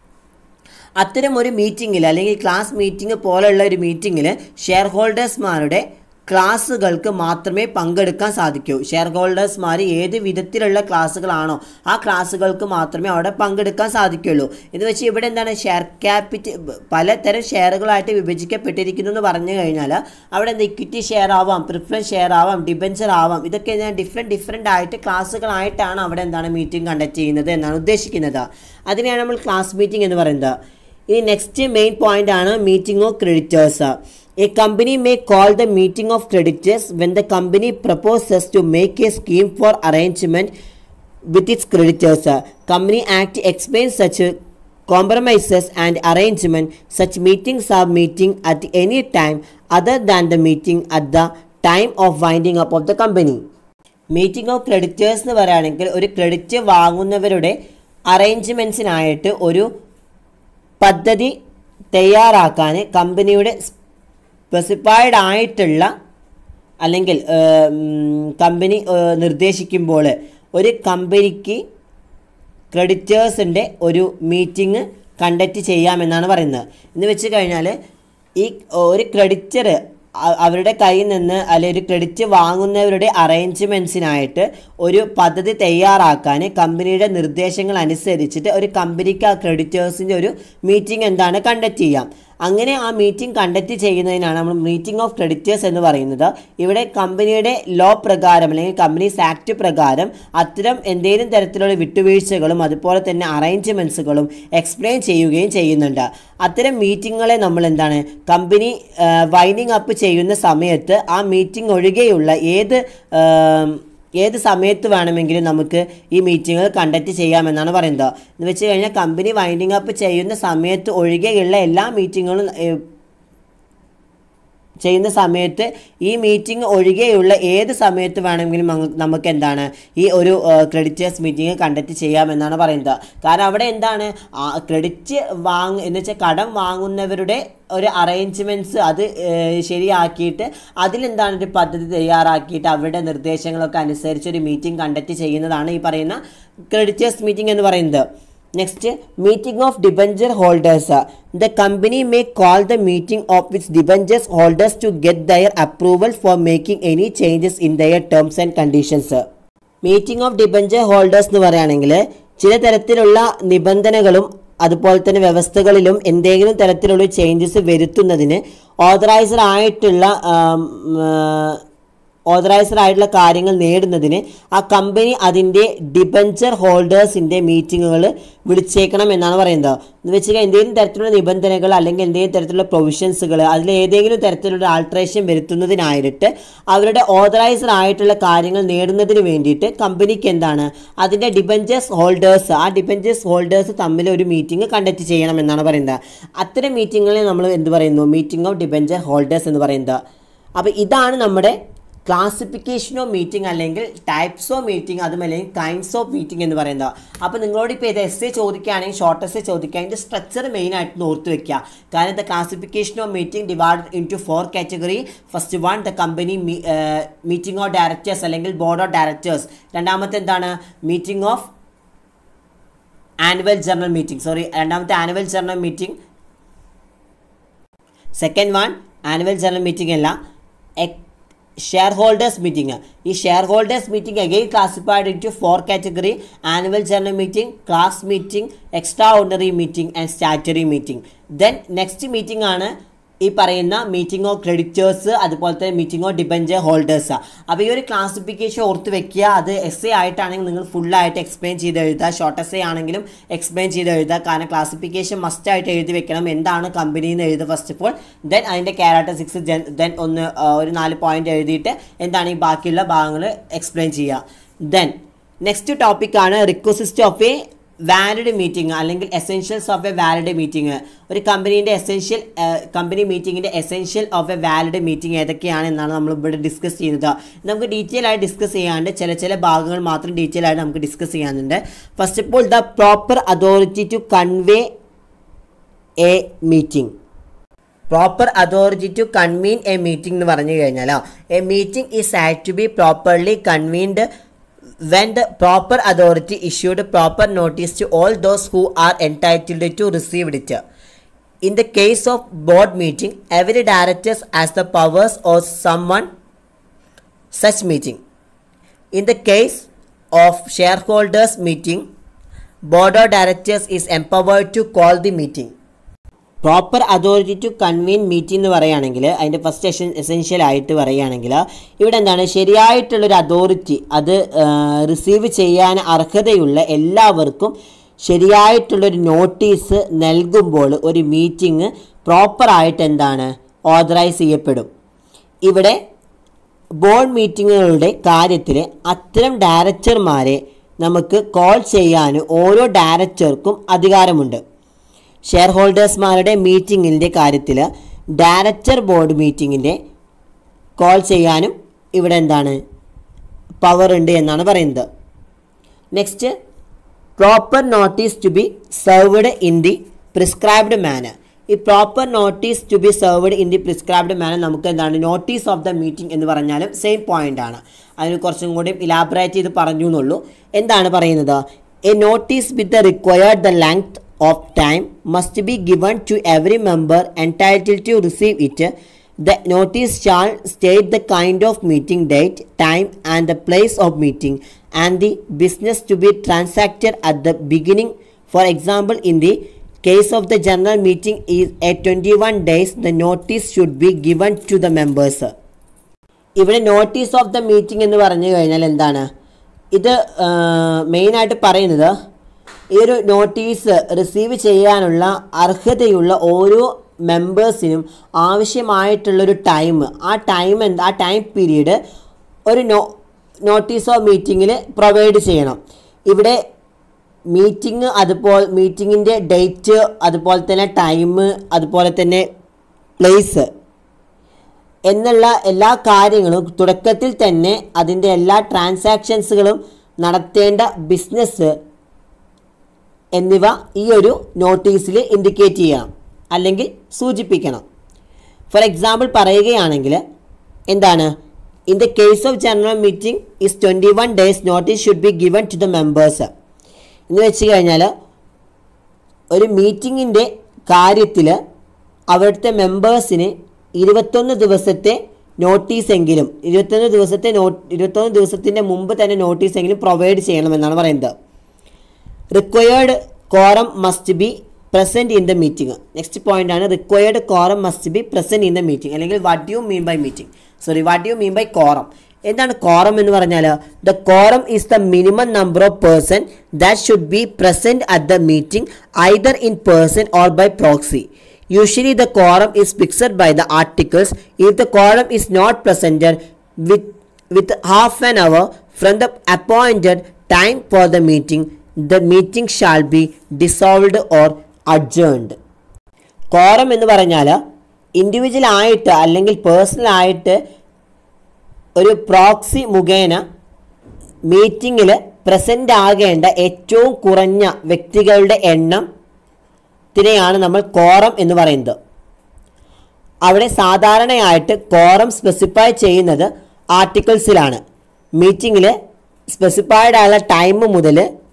അത്തരം ഒരു മീറ്റിങ്ങിൽ അല്ലെങ്കിൽ ക്ലാസ് മീറ്റിംഗ് പോലുള്ള ഒരു മീറ്റിങ്ങിൽ ഷെയർ ഹോൾഡേഴ്സ്മാരുടെ ക്ലാസ്സുകൾക്ക് മാത്രമേ പങ്കെടുക്കാൻ സാധിക്കൂ ഷെയർ ഹോൾഡേഴ്സ്മാർ ഏത് വിധത്തിലുള്ള ക്ലാസ്സുകളാണോ ആ ക്ലാസ്സുകൾക്ക് മാത്രമേ അവിടെ പങ്കെടുക്കാൻ സാധിക്കുള്ളൂ എന്ന് വെച്ച് ഇവിടെ എന്താണ് ഷെയർ ക്യാപിറ്റൽ പലതരം ഷെയറുകളായിട്ട് വിഭജിക്കപ്പെട്ടിരിക്കുന്നു എന്ന് പറഞ്ഞു കഴിഞ്ഞാൽ അവിടെ എന്താ ഇക്വിറ്റി ഷെയർ ആവാം പ്രിഫറൻസ് ഷെയർ ആവാം ഡിബഞ്ചർ ആവാം ഇതൊക്കെ ഞാൻ ഡിഫറെൻറ്റ് ഡിഫറെൻ്റ് ആയിട്ട് ക്ലാസ്സുകളായിട്ടാണ് അവിടെ എന്താണ് മീറ്റിംഗ് കണ്ടക്ട് ചെയ്യുന്നത് എന്നാണ് ഉദ്ദേശിക്കുന്നത് അതിനെയാണ് നമ്മൾ ക്ലാസ് മീറ്റിംഗ് എന്ന് പറയുന്നത് ഇനി നെക്സ്റ്റ് മെയിൻ പോയിന്റ് ആണ് meeting of creditors a company may call the meeting of creditors when the company proposes to make a scheme for arrangement with its creditors. Company Act explains such compromises and arrangement. Such meetings are meeting at any time other than the meeting at the time of winding up of the company. Meeting of creditors എന്ന് പറയുകയാണെങ്കിൽ ഒരു ക്രെഡിറ്റ് വാങ്ങുന്നവരുടെ അറേഞ്ച്മെൻറ്റ്സിനായിട്ട് ഒരു പദ്ധതി തയ്യാറാക്കാൻ കമ്പനിയുടെ സ്പെസിഫൈഡ് ആയിട്ടുള്ള അല്ലെങ്കിൽ കമ്പനി നിർദ്ദേശിക്കുമ്പോൾ ഒരു കമ്പനിക്ക് ക്രെഡിറ്റേഴ്സിൻ്റെ ഒരു മീറ്റിംഗ് കണ്ടക്ട് ചെയ്യാമെന്നാണ് പറയുന്നത് എന്ന് വെച്ച് കഴിഞ്ഞാൽ ഈ ഒരു ക്രെഡിറ്റർ അവരുടെ കയ്യിൽ നിന്ന് അല്ലെങ്കിൽ ഒരു ക്രെഡിറ്റ് വാങ്ങുന്നവരുടെ അറേഞ്ച്മെൻറ്റ്സിനായിട്ട് ഒരു പദ്ധതി തയ്യാറാക്കാൻ കമ്പനിയുടെ നിർദ്ദേശങ്ങൾ അനുസരിച്ചിട്ട് ഒരു കമ്പനിക്ക് ആ ക്രെഡിറ്റേഴ്സിൻ്റെ ഒരു മീറ്റിംഗ് എന്താണ് കണ്ടക്ട് ചെയ്യാം അങ്ങനെ ആ മീറ്റിംഗ് കണ്ടക്ട് ചെയ്യുന്നതിനാണ് നമ്മൾ മീറ്റിംഗ് ഓഫ് ക്രെഡിറ്റേഴ്സ് എന്ന് പറയുന്നത് ഇവിടെ കമ്പനിയുടെ ലോ പ്രകാരം അല്ലെങ്കിൽ കമ്പനീസ് ആക്ട് പ്രകാരം അത്തരം എന്തെങ്കിലും തരത്തിലുള്ള വിട്ടുവീഴ്ചകളും അതുപോലെ തന്നെ അറേഞ്ച്മെൻറ്റ്സുകളും എക്സ്പ്ലെയിൻ ചെയ്യുകയും ചെയ്യുന്നുണ്ട് അത്തരം മീറ്റിങ്ങുകളെ നമ്മൾ എന്താണ് കമ്പനി വൈൻഡിങ് അപ്പ് ചെയ്യുന്ന സമയത്ത് ആ മീറ്റിംഗ് ഒഴികെയുള്ള ഏത് ഏത് സമയത്ത് വേണമെങ്കിലും നമുക്ക് ഈ മീറ്റിങ്ങുകൾ കണ്ടക്ട് ചെയ്യാമെന്നാണ് പറയുന്നത് എന്ന് വെച്ച് കഴിഞ്ഞാൽ കമ്പനി വൈൻഡിങ് അപ്പ് ചെയ്യുന്ന സമയത്ത് ഒഴികെയുള്ള എല്ലാ മീറ്റിങ്ങുകളും ചെയ്യുന്ന സമയത്ത് ഈ മീറ്റിംഗ് ഒഴികെയുള്ള ഏത് സമയത്ത് വേണമെങ്കിലും നമുക്ക് എന്താണ് ഈ ഒരു ക്രെഡിറ്റേഴ്സ് മീറ്റിംഗ് കണ്ടക്ട് ചെയ്യാമെന്നാണ് പറയുന്നത് കാരണം അവിടെ എന്താണ് ക്രെഡിറ്റ് വാങ് എന്ന് വെച്ചാൽ കടം വാങ്ങുന്നവരുടെ ഒരു അറേഞ്ച്മെൻറ്റ്സ് അത് ശരിയാക്കിയിട്ട് അതിലെന്താണ് ഒരു പദ്ധതി തയ്യാറാക്കിയിട്ട് അവരുടെ നിർദ്ദേശങ്ങളൊക്കെ അനുസരിച്ച് ഒരു മീറ്റിംഗ് കണ്ടക്ട് ചെയ്യുന്നതാണ് ഈ പറയുന്ന ക്രെഡിറ്റേഴ്സ് മീറ്റിംഗ് എന്ന് പറയുന്നത് next meeting of debenture holders the company may call the meeting of its debentures holders to get their approval for making any changes in their terms and conditions meeting of debenture holders എന്ന് പറയുകയാണെങ്കിൽ ചില തരത്തിലുള്ള നിബന്ധനകളും അതുപോലെ തന്നെ വ്യവസ്ഥകളിലും എന്തെങ്കിലും തരത്തിലുള്ള ചേഞ്ചസ് വരുത്തുന്നതിന് ഓതറൈസർ ആയിട്ടുള്ള ഓതറൈസ്ഡ് ആയിട്ടുള്ള കാര്യങ്ങൾ നേടുന്നതിന് ആ കമ്പനി അതിൻ്റെ ഡിബഞ്ചർ ഹോൾഡേഴ്സിൻ്റെ മീറ്റിങ്ങുകൾ വിളിച്ചേക്കണം എന്നാണ് പറയുന്നത് എന്ന് വെച്ച് കഴിഞ്ഞാൽ എന്തെങ്കിലും തരത്തിലുള്ള നിബന്ധനകൾ അല്ലെങ്കിൽ എന്തെങ്കിലും തരത്തിലുള്ള പ്രൊവിഷൻസുകൾ അതിൽ ഏതെങ്കിലും തരത്തിലുള്ള ആൾട്രേഷൻ വരുത്തുന്നതിനായിട്ട് അവരുടെ ഓതറൈസ്ഡ് ആയിട്ടുള്ള കാര്യങ്ങൾ നേടുന്നതിന് വേണ്ടിയിട്ട് കമ്പനിക്ക് എന്താണ് അതിൻ്റെ ഡിബഞ്ചേഴ്സ് ഹോൾഡേഴ്സ് ആ ഡിബഞ്ചേഴ്സ് ഹോൾഡേഴ്സ് തമ്മിൽ ഒരു മീറ്റിംഗ് കണ്ടക്ട് ചെയ്യണം എന്നാണ് പറയുന്നത് അത്തരം മീറ്റിങ്ങുകളെ നമ്മൾ എന്ത് പറയുന്നു മീറ്റിംഗ് ഓഫ് ഡിബഞ്ചർ ഹോൾഡേഴ്സ് എന്ന് പറയുന്നത് അപ്പോൾ ഇതാണ് നമ്മുടെ ക്ലാസിഫിക്കേഷൻ ഓഫ് മീറ്റിംഗ് അല്ലെങ്കിൽ ടൈപ്സ് ഓഫ് മീറ്റിംഗ് അതും അല്ലെങ്കിൽ കൈൻഡ്സ് ഓഫ് മീറ്റിംഗ് എന്ന് പറയുന്നത് അപ്പോൾ നിങ്ങളോട് ഇപ്പോൾ ഇത് എസ് എ ചോദിക്കുകയാണെങ്കിൽ ഷോർട്ട് എസ് എ ചോദിക്കുകയാണെങ്കിൽ ഇതിൻ്റെ സ്ട്രക്ചർ മെയിൻ ആയിട്ട് ഓർത്ത് വെക്കുക കാരണം the classification of meeting divide into four category first one the company meeting of directors അല്ലെങ്കിൽ ബോർഡ് ഓഫ് ഡയറക്ടേഴ്സ് രണ്ടാമത്തെ എന്താണ് meeting of annual general meeting sorry രണ്ടാമത്തെ annual general meeting second one annual general meeting അല്ല ഷെയർ ഹോൾഡേഴ്സ് മീറ്റിംഗ് ഈ shareholders meeting again classified into four category annual general meeting class meeting extra ordinary meeting and statutory meeting then next meeting ആണ് ഈ പറയുന്ന മീറ്റിംഗ് ഓഫ് ക്രെഡിറ്റേഴ്സ് അതുപോലെ തന്നെ മീറ്റിംഗ് ഓഫ് ഡിബഞ്ചർ ഹോൾഡേഴ്സ് അപ്പോൾ ഈ ഒരു ക്ലാസിഫിക്കേഷൻ ഓർത്ത് വെക്കുക അത് എസ് എ ആയിട്ടാണെങ്കിൽ നിങ്ങൾ ഫുള്ളായിട്ട് എക്സ്പ്ലെയിൻ ചെയ്ത് എഴുതുക ഷോർട്ട് എസ് എ ആണെങ്കിലും എക്സ്പ്ലെയിൻ ചെയ്ത് എഴുതുക കാരണം ക്ലാസിഫിക്കേഷൻ മസ്റ്റായിട്ട് എഴുതി വെക്കണം എന്താണ് കമ്പനി എന്ന് എഴുതുക ഫസ്റ്റ് ഓഫ് ഓൾ ദെൻ അതിൻ്റെ ക്യാരക്ടറിസ്റ്റിക്സ് ദെൻ ഒന്ന് ഒരു നാല് പോയിന്റ് എഴുതിയിട്ട് എന്താണ് ഈ ബാക്കിയുള്ള ഭാഗങ്ങൾ എക്സ്പ്ലെയിൻ ചെയ്യുക ദെൻ നെക്സ്റ്റ് ടോപ്പിക്കാണ് requisites of a valid meeting അല്ലെങ്കിൽ essentials of a valid meeting ഒരു കമ്പനീൻ്റെ എസെൻഷ്യൽ കമ്പനി മീറ്റിങ്ങിൻ്റെ essential of a valid meeting ഏതൊക്കെയാണ് എന്നാണ് നമ്മൾ ഇവിടെ ഡിസ്കസ് ചെയ്യുന്നത് നമുക്ക് ഡീറ്റെയിൽ ആയി ഡിസ്കസ് ചെയ്യാണ്ട് ചില ചില ഭാഗങ്ങൾ മാത്രം ഡീറ്റെയിൽ ആയിട്ട് നമുക്ക് ഡിസ്കസ് ചെയ്യാനുണ്ട് first of all the proper authority to convey a meeting proper authority to convene a meeting എന്ന് പറഞ്ഞു കഴിഞ്ഞാൽ a meeting is act to be properly convened when the proper authority issued proper notice to all those who are entitled to receive it In the case of board meeting, every director has the powers of someone such meeting. In the case of shareholders meeting, board of directors is empowered to call the meeting. Proper authority to convene meeting എന്ന് പറയുകയാണെങ്കിൽ അതിൻ്റെ ഫസ്റ്റ് എസെൻഷ്യൽ ആയിട്ട് പറയുകയാണെങ്കിൽ ഇവിടെ എന്താണ് ശരിയായിട്ടുള്ളൊരു അതോറിറ്റി അത് റിസീവ് ചെയ്യാൻ അർഹതയുള്ള എല്ലാവർക്കും ശരിയായിട്ടുള്ളൊരു നോട്ടീസ് നൽകുമ്പോൾ ഒരു മീറ്റിംഗ് പ്രോപ്പറായിട്ട് എന്താണ് ഓതറൈസ് ചെയ്യപ്പെടും ഇവിടെ ബോർഡ് മീറ്റിങ്ങുകളുടെ കാര്യത്തിൽ അത്തരം ഡയറക്ടർമാരെ നമുക്ക് കോൾ ചെയ്യാൻ ഓരോ ഡയറക്ടർക്കും അധികാരമുണ്ട് ഷെയർ ഹോൾഡേഴ്സ്മാരുടെ മീറ്റിങ്ങിൻ്റെ കാര്യത്തിൽ ഡയറക്ടർ ബോർഡ് മീറ്റിങ്ങിൻ്റെ കോൾ ചെയ്യാനും ഇവിടെ എന്താണ് പവർ ഉണ്ട് എന്നാണ് പറയുന്നത് next proper notice to be served in the prescribed manner ഈ proper notice to be served in the prescribed manner നമുക്ക് എന്താണ് നോട്ടീസ് ഓഫ് ദ മീറ്റിംഗ് എന്ന് പറഞ്ഞാലും സെയിം പോയിന്റ് ആണ് അതിന് കുറച്ചും കൂടി ഇലാബറേറ്റ് ചെയ്ത് പറഞ്ഞു എന്നുള്ളൂ എന്താണ് പറയുന്നത് a notice with the required the length of time must be given to every member entitle to receive it The notice shall state the kind of meeting date, time, and the place of meeting, and the business to be transacted at the beginning. For example, in the case of the general meeting is a 21 days, the notice should be given to the members. ഇവിടെ നോട്ടീസ് ഓഫ് ദ മീറ്റിംഗ് എന്ന് പറഞ്ഞു കഴിഞ്ഞാൽ എന്താണ് ഇത് മെയിനായിട്ട് പറയുന്നത് ഈ ഒരു നോട്ടീസ് റിസീവ് ചെയ്യാനുള്ള അർഹതയുള്ള ഓരോ മെമ്പേഴ്സിനും ആവശ്യമായിട്ടുള്ളൊരു ടൈം ആ ടൈം എന്താ ആ ടൈം പീരീഡ് ഒരു നോ നോട്ടീസ് ഓഫ് മീറ്റിങ്ങിൽ പ്രൊവൈഡ് ചെയ്യണം ഇവിടെ മീറ്റിംഗ് അതുപോലെ മീറ്റിങ്ങിൻ്റെ ഡേറ്റ് അതുപോലെ തന്നെ ടൈം അതുപോലെ തന്നെ പ്ലേസ് എന്നുള്ള എല്ലാ കാര്യങ്ങളും തുടക്കത്തിൽ തന്നെ അതിൻ്റെ എല്ലാ ട്രാൻസാക്ഷൻസുകളും നടത്തേണ്ട ബിസിനസ് എന്നിവ ഈ ഒരു നോട്ടീസിൽ ഇൻഡിക്കേറ്റ് ചെയ്യണം അല്ലെങ്കിൽ സൂചിപ്പിക്കണം ഫോർ എക്സാമ്പിൾ പറയുകയാണെങ്കിൽ എന്താണ് in the case of general meeting is twenty one days notice should be given to the members എന്ന് വെച്ച് കഴിഞ്ഞാൽ ഒരു മീറ്റിങ്ങിൻ്റെ കാര്യത്തിൽ അവിടുത്തെ മെമ്പേഴ്സിന് ഇരുപത്തൊന്ന് ദിവസത്തെ നോട്ടീസെങ്കിലും ഇരുപത്തൊന്ന് ദിവസത്തെ നോ ഇരുപത്തൊന്ന് ദിവസത്തിൻ്റെ മുമ്പ് തന്നെ നോട്ടീസെങ്കിലും പ്രൊവൈഡ് ചെയ്യണമെന്നാണ് പറയുന്നത് required quorum must be present in the meeting next point ആണ് required quorum must be present in the meeting അല്ലെങ്കിൽ what you mean by meeting sorry what you mean by quorum എന്താണ് കോറം എന്ന് പറഞ്ഞാൽ the quorum is the minimum number of person that should be present at the meeting either in person or by proxy Usually the quorum is fixed by the articles. If the quorum is not presented with, with half an hour from the appointed time for the meeting, the meeting shall be dissolved or adjourned. Quorum എന്ന് പറഞ്ഞാൽ ഇൻഡിവിജ്വൽ ആയിട്ട് അല്ലെങ്കിൽ പേഴ്സണൽ ആയിട്ട് ഒരു പ്രോക്സി മുഖേന മീറ്റിങ്ങിൽ പ്രസൻ്റ് ആകേണ്ട ഏറ്റവും കുറഞ്ഞ വ്യക്തികളുടെ എണ്ണം ത്തിനെയാണ് നമ്മൾ കോറം എന്ന് പറയുന്നത് അവിടെ സാധാരണയായിട്ട് കോറം സ്പെസിഫൈ ചെയ്യുന്നത് ആർട്ടിക്കിൾസിലാണ് മീറ്റിങ്ങിൽ സ്പെസിഫൈഡ് ആയുള്ള ടൈം മുതൽ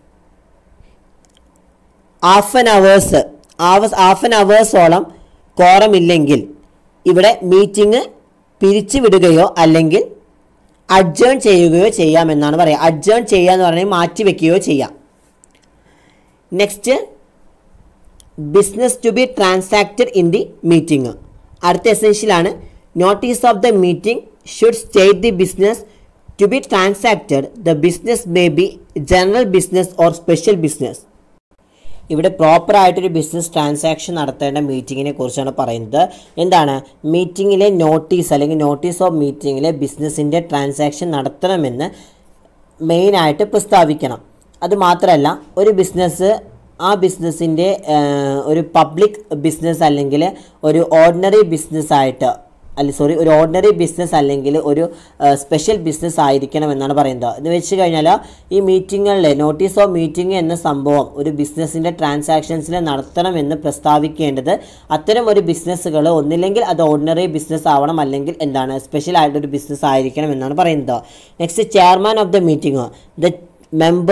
half an hours half an അവേഴ്സോളം കോറം ഇല്ലെങ്കിൽ ഇവിടെ മീറ്റിംഗ് പിരിച്ചു വിടുകയോ അല്ലെങ്കിൽ അഡ്ജേൺ ചെയ്യുകയോ ചെയ്യാമെന്നാണ് പറയുക അഡ്ജേൺ ചെയ്യുക എന്ന് പറഞ്ഞാൽ മാറ്റി വയ്ക്കുകയോ ചെയ്യാം next business to be transacted in the meeting അടുത്ത എസെൻഷ്യലാണ് notice of the meeting should state the business to be transacted the business may be general business or special business ഇവിടെ പ്രോപ്പറായിട്ടൊരു ബിസിനസ് ട്രാൻസാക്ഷൻ നടത്തേണ്ട മീറ്റിങ്ങിനെ കുറിച്ചാണ് പറയുന്നത് എന്താണ് മീറ്റിങ്ങിലെ നോട്ടീസ് അല്ലെങ്കിൽ നോട്ടീസ് ഓഫ് മീറ്റിങ്ങിലെ ബിസിനസ്സിൻ്റെ ട്രാൻസാക്ഷൻ നടത്തണമെന്ന് മെയിനായിട്ട് പ്രസ്താവിക്കണം അത് മാത്രമല്ല ഒരു ബിസിനസ് ആ ബിസിനസ്സിൻ്റെ ഒരു പബ്ലിക് ബിസിനസ് അല്ലെങ്കിൽ ഒരു ഓർഡിനറി ബിസിനസ് ആയിട്ട് അല്ല സോറി ഒരു ഓർഡിനറി ബിസിനസ് അല്ലെങ്കിൽ ഒരു സ്പെഷ്യൽ ബിസിനസ് ആയിരിക്കണം എന്നാണ് പറയുന്നത് എന്ന് വെച്ച് കഴിഞ്ഞാൽ ഈ മീറ്റിങ്ങുകളിലെ നോട്ടീസ് ഓഫ് മീറ്റിംഗ് എന്ന സംഭവം ഒരു ബിസിനസ്സിൻ്റെ ട്രാൻസാക്ഷൻസിൽ നടത്തണമെന്ന് പ്രസ്താവിക്കേണ്ടത് അത്തരം ഒരു ബിസിനസ്സുകൾ ഒന്നില്ലെങ്കിൽ അത് ഓർഡിനറി ബിസിനസ് ആവണം അല്ലെങ്കിൽ എന്താണ് സ്പെഷ്യൽ ആയിട്ടൊരു ബിസിനസ് ആയിരിക്കണം എന്നാണ് പറയുന്നത് next chairman of the meeting the members